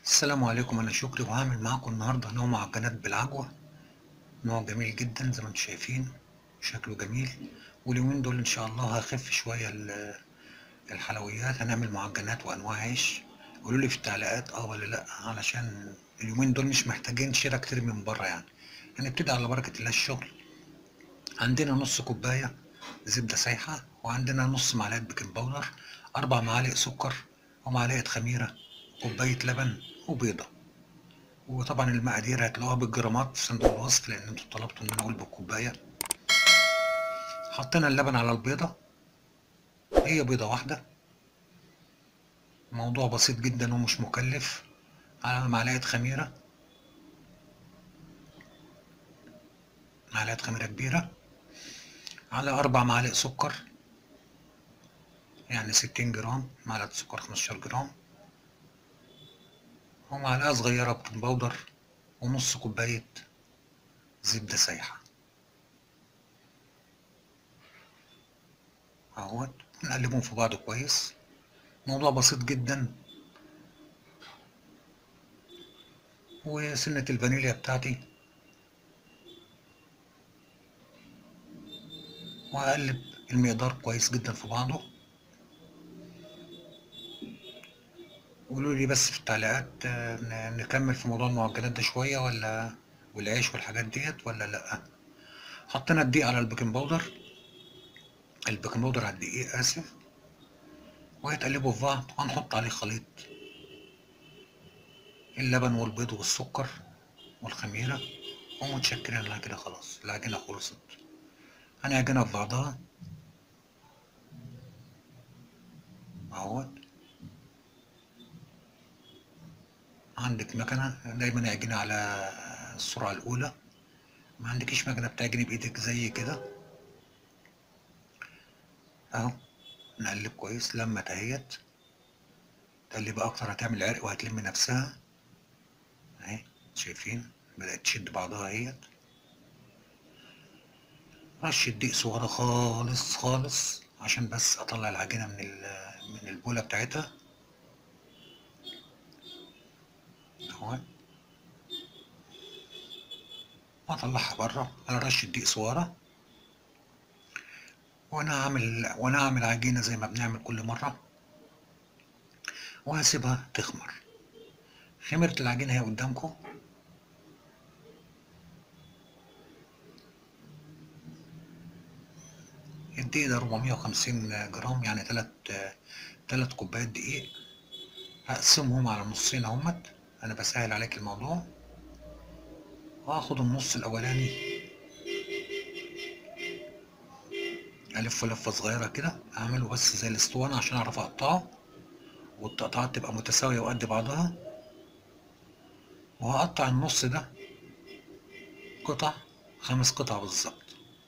السلام عليكم انا شكري وهعمل معاكم النهارده نوع معجنات بالعجوه نوع جميل جدا زي ما انتم شايفين شكله جميل واليومين دول ان شاء الله هخف شويه ال- الحلويات هنعمل معجنات وانواع عيش قولوا لي في التعليقات اه ولا لا علشان اليومين دول مش محتاجين شراء كتير من بره يعني هنبتدي على بركه الله الشغل عندنا نص كوبايه زبده سايحه وعندنا نص معلقه بيكنج باودر اربع معالق سكر ومعلقه خميره كوبايه لبن وبيضه وطبعا المقادير هتلاقوها بالجرامات في صندوق الوصف لان انتوا طلبتوا ان انا اقول بالكوبايه حطينا اللبن على البيضه هي بيضه واحده موضوع بسيط جدا ومش مكلف على معلقه خميره معلقه خميره كبيره على اربع معالق سكر يعني ستين جرام معلقه سكر خمستاشر جرام ومعلقه صغيره بيكنج باودر ونص كوبايه زبده سايحه اهوت نقلبهم في بعض كويس موضوع بسيط جدا وسنة الفانيليا بتاعتي وهقلب المقدار كويس جدا في بعضه قولوا لي بس في التعليقات آه، ن- نكمل في موضوع المعجنات ده شوية ولا والعيش والحاجات ديت ولا لأ حطينا الدقيق على البيكنج باودر البيكنج باودر على الدقيق آسف وهيتقلبوا في بعض وهنحط عليه خليط اللبن والبيض والسكر والخميرة ومتشكرين على كده خلاص العجينة خلصت هنعجنها في بعضها اهوت عندك مكنة دايما اعجني على السرعة الأولى ما عندكيش مكنة بتعجني بإيدك زي كده اهو نقلب كويس لما تهيت تقلب اكتر هتعمل عرق وهتلم نفسها اهي شايفين بدأت تشد بعضها اهيت رشة دقيق صغيرة خالص خالص عشان بس اطلع العجينة من ال- من البولة بتاعتها اهو واطلعها بره على رشة دقيق صغيرة وانا هعمل وانا هعمل عجينة زي ما بنعمل كل مرة وهسيبها تخمر خمرت العجينة هي قدامكم الدقيق ده 450 جرام يعني تلات تلات كوبايات دقيق هقسمهم على نصين اهمت انا بسهل عليك الموضوع وهاخد النص الاولاني الفه لفه صغيره كده اعمله بس زي الاسطوانه عشان اعرف اقطعه والتقطيعات تبقى متساويه وقد بعضها وهقطع النص ده قطع خمس قطع بالظبط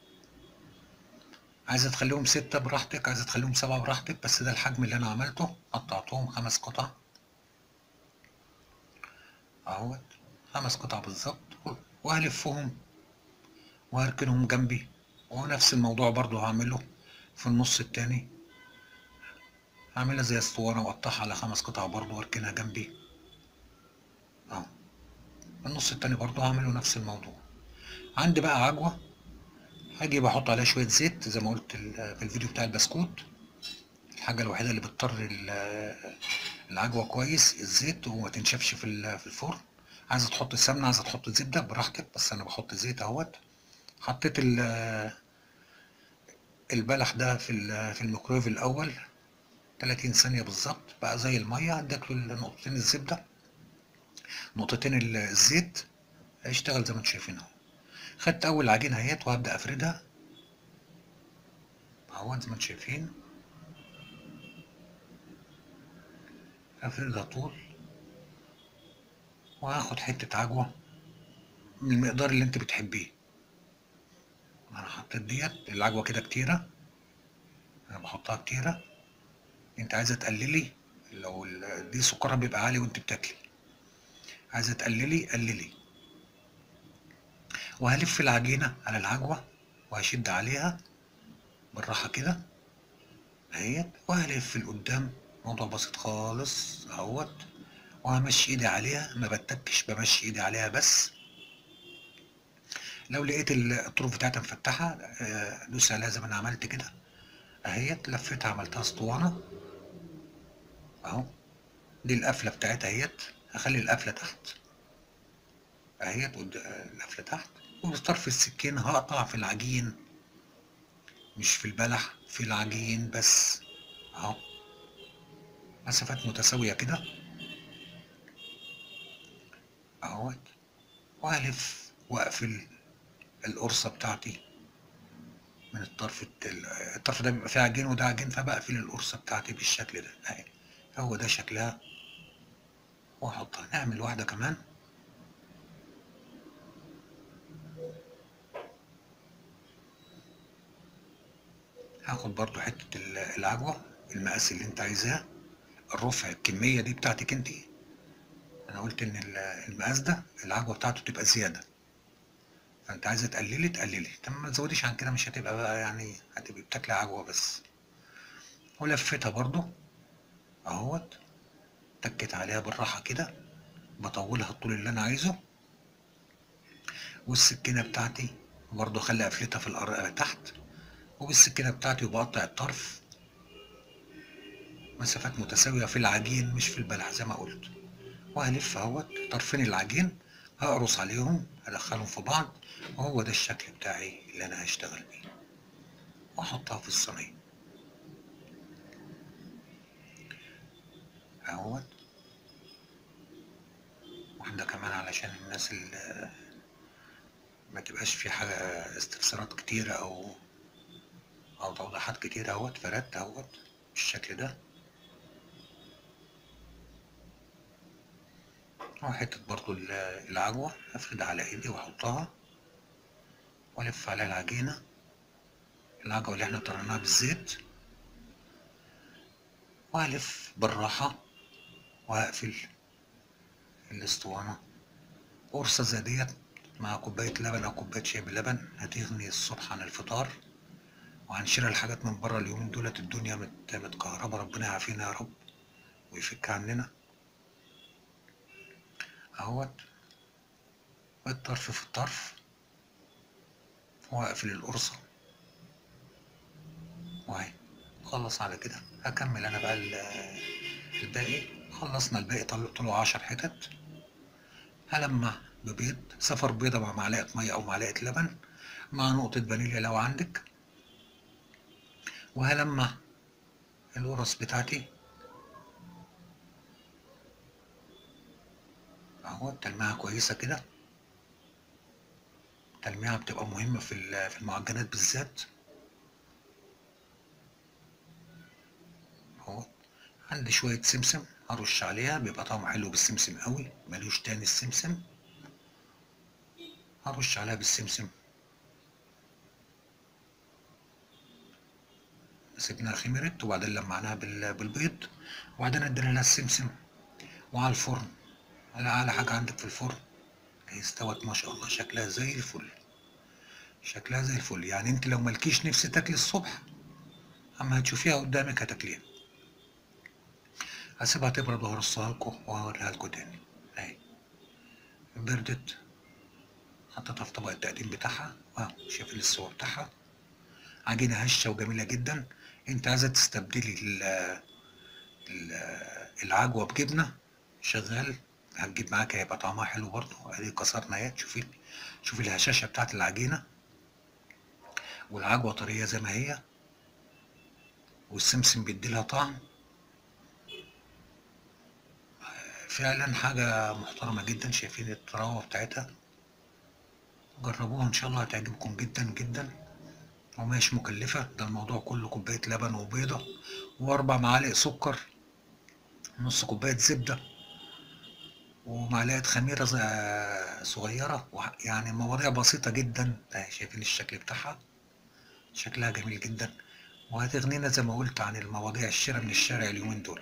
عايزة تخليهم ستة براحتك عايزة تخليهم سبعة براحتك بس ده الحجم اللي أنا عملته قطعتهم خمس قطع أهوت خمس قطع بالظبط وهلفهم وهركنهم جنبي ونفس الموضوع برضو هعمله في النص التاني هعملها زي اسطوانة وأقطعها على خمس قطع برضو وأركنها جنبي أهو النص التاني برضو هعمله نفس الموضوع عندي بقى عجوة هاجي بحط عليها شوية زيت زي ما قلت ال- في الفيديو بتاع البسكوت الحاجة الوحيدة اللي بتطر ال- العجوة كويس الزيت وما تنشفش في ال- في الفرن عايزة تحط سمنة عايزة تحط زبدة براحتك بس أنا بحط زيت أهوت حطيت ال- البلح ده في ال- في الميكرويف الأول 30 ثانية بالظبط بقى زي المية اديت له نقطتين الزبدة نقطتين ال- الزيت هيشتغل زي ما انتم شايفين اهو خدت أول عجينة اهيت وهبدأ أفردها اهوت زي ما انتم شايفين افردها طول وهاخد حتة عجوة من المقدار اللي انت بتحبيه انا حطيت ديت العجوة كده كتيرة انا بحطها كتيرة انت عايزة تقللي لو ال- دي سكرها بيبقى عالي وانت بتاكلي عايزة تقللي قللي وهلف العجينة على العجوة وهشد عليها بالراحة كده اهيت وهلف لقدام موضوع بسيط خالص اهوت وهمشي ايدي عليها ما بتكش بمشي ايدي عليها بس لو لقيت ال- الطرف بتاعتها مفتحة آه، دوس عليها زي ما انا عملت كده اهيت لفيتها عملتها اسطوانة اهو دي القفلة بتاعتها اهيت هخلي القفلة تحت اهيت قد- آه، القفلة تحت وبطرف السكين هقطع في العجين مش في البلح في العجين بس اهو مسافات متساوية كده اهوت وألف وأقفل القرصة بتاعتي من الطرف الت- الطرف ده بيبقى فيه عجين وده عجين فبقفل القرصة بتاعتي بالشكل ده اهي هو ده شكلها وأحطها نعمل واحدة كمان هاخد برضو حتة ال- العجوة المقاس اللي انت عايزاه الرفع الكمية دي بتاعتك انت انا قلت ان ال- المقاس ده العجوة بتاعته تبقى زيادة فانت عايزة تقللي تقللي طب ما تزوديش عن كده مش هتبقى بقى يعني هتبقى بتاكلي عجوة بس ولفيتها برضو اهوت تكت عليها بالراحة كده بطولها الطول اللي انا عايزه والسكينة بتاعتي برضو خلي قفلتها في الأر... تحت وبالسكينة بتاعتي وبقطع الطرف مسافات متساوية في العجين مش في البلح زي ما قلت وهلف اهوت طرفين العجين هقرص عليهم هدخلهم في بعض وهو ده الشكل بتاعي اللي انا هشتغل بيه واحطها في الصينية اهوت واحدة كمان علشان الناس اللي ما تبقاش في حاجة استفسارات كتيرة او او توضيحات كتيرة اهوت فردت اهوت بالشكل ده وحتة برضو ال- العجوة افردها على ايدي واحطها والف عليها العجينة العجوة اللي احنا طريناها بالزيت والف بالراحة وهقفل الاسطوانة قرصة زي ديت مع كوباية لبن أو كوباية شاي بلبن هتغني الصبح عن الفطار وعن شراء الحاجات من بره اليومين دولت الدنيا مت- متكهربة ربنا يعافينا يا رب ويفك عننا اهوت الطرف في الطرف واقفل القرصة وهي خلص على كده هكمل انا بقى ال- الباقي خلصنا الباقي طلعت له عشر حتت هلمع ببيض صفر بيضة مع معلقة مية أو معلقة لبن مع نقطة فانيليا لو عندك وهلمع القرص بتاعتي اهو تلميعة كويسة كده التلميعة بتبقى مهمة في ال- في المعجنات بالذات اهو عندي شوية سمسم هرش عليها بيبقى طعمه حلو بالسمسم قوي ملوش تاني السمسم هرش عليها بالسمسم سيبناها خمرت وبعدين لمعناها بال- بالبيض وبعدين ادينا لها السمسم وعلى الفرن على اعلى حاجة عندك في الفرن هي استوت ما شاء الله شكلها زي الفل شكلها زي الفل يعني انت لو مالكيش نفس تاكلي الصبح اما هتشوفيها قدامك هتاكليها هسيبها تبرد وهرصها لكم وهوريها لكم تاني اهي بردت حطيتها في طبق التقديم بتاعها واهو شايفين السوا بتاعها عجينة هشة وجميلة جدا انت عايزة تستبدلي ال- ال- العجوة بجبنة شغال هتجيب معاك هيبقى طعمها حلو برضه ادي كسرنا اهي شوفي شوفي الهشاشة بتاعت العجينة والعجوة طرية زي ما هي والسمسم بيديلها طعم فعلا حاجة محترمة جدا شايفين الطراوة بتاعتها جربوها ان شاء الله هتعجبكم جدا جدا ومش مكلفة ده الموضوع كله كوباية لبن وبيضة واربع معالق سكر نص كوباية زبدة ومعلقة خميرة ز- صغيرة وح- يعني مواضيع بسيطة جدا اهي شايفين الشكل بتاعها شكلها جميل جدا وهتغنينا زي ما قلت عن المواضيع الشراء من الشارع اليومين دول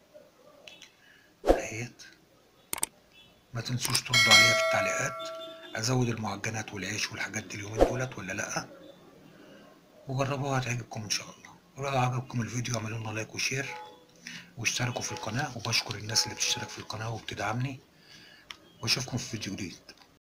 اهيت ما تنسوش تردوا عليا في التعليقات ازود المعجنات والعيش والحاجات دي اليومين دولت ولا لا وجربوها هتعجبكم ان شاء الله ولو عجبكم الفيديو اعملوا لنا لايك وشير واشتركوا في القناة وبشكر الناس اللي بتشترك في القناة وبتدعمني واشوفكم في فيديو جديد